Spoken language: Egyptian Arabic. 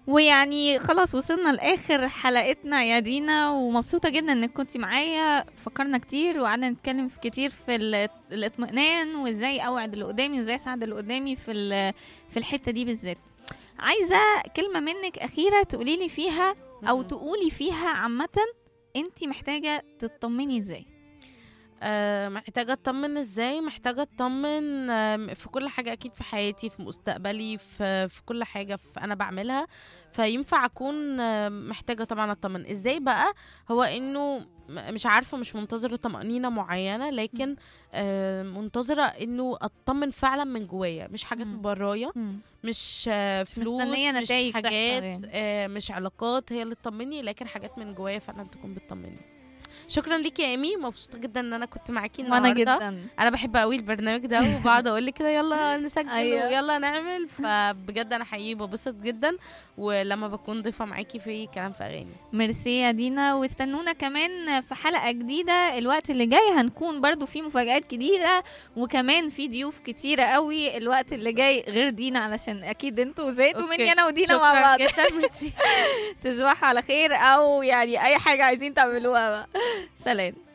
ويعني خلاص وصلنا لاخر حلقتنا يا دينا ومبسوطه جدا انك كنت معايا فكرنا كتير وقعدنا نتكلم في كتير في ال- الاطمئنان وازاي اوعد اللي قدامي وازاي اساعد اللي قدامي في ال- في الحته دي بالذات عايزه كلمه منك اخيره تقولي لي فيها او مم. تقولي فيها عامه انت محتاجه تطمني ازاي آه، محتاجة اطمن ازاي محتاجة اطمن آم، في كل حاجة اكيد في حياتي في مستقبلي في, في كل حاجة في انا بعملها فينفع اكون آم، محتاجة طبعا اطمن ازاي بقى هو انه م- مش عارفة مش منتظرة طمأنينة معينة لكن آه، منتظرة انه اطمن فعلا من جوايا مش حاجات مم. من برايا مش آه، فلوس مستنية مش نتايج تحصل حاجات يعني. آه، مش علاقات هي اللي تطمني لكن حاجات من جوايا فعلا تكون بتطمني شكرا ليكي يا ايمي مبسوطه جدا ان انا كنت معاكي وانا النهارده جدا انا بحب قوي البرنامج ده وبقعد اقول لك كده يلا نسجل أيوة. ويلا نعمل فبجد انا حقيقي ببسط جدا ولما بكون ضيفه معاكي في كلام في اغاني ميرسي يا دينا واستنونا كمان في حلقة جديدة الوقت اللي جاي هنكون برضو في مفاجآت جديدة وكمان في ضيوف كتيرة قوي الوقت اللي جاي غير دينا علشان أكيد انتوا زهقتوا أوكي. مني أنا ودينا مع شكراً بعض جدا ميرسي تصبحوا على خير أو يعني أي حاجة عايزين تعملوها بقى سلام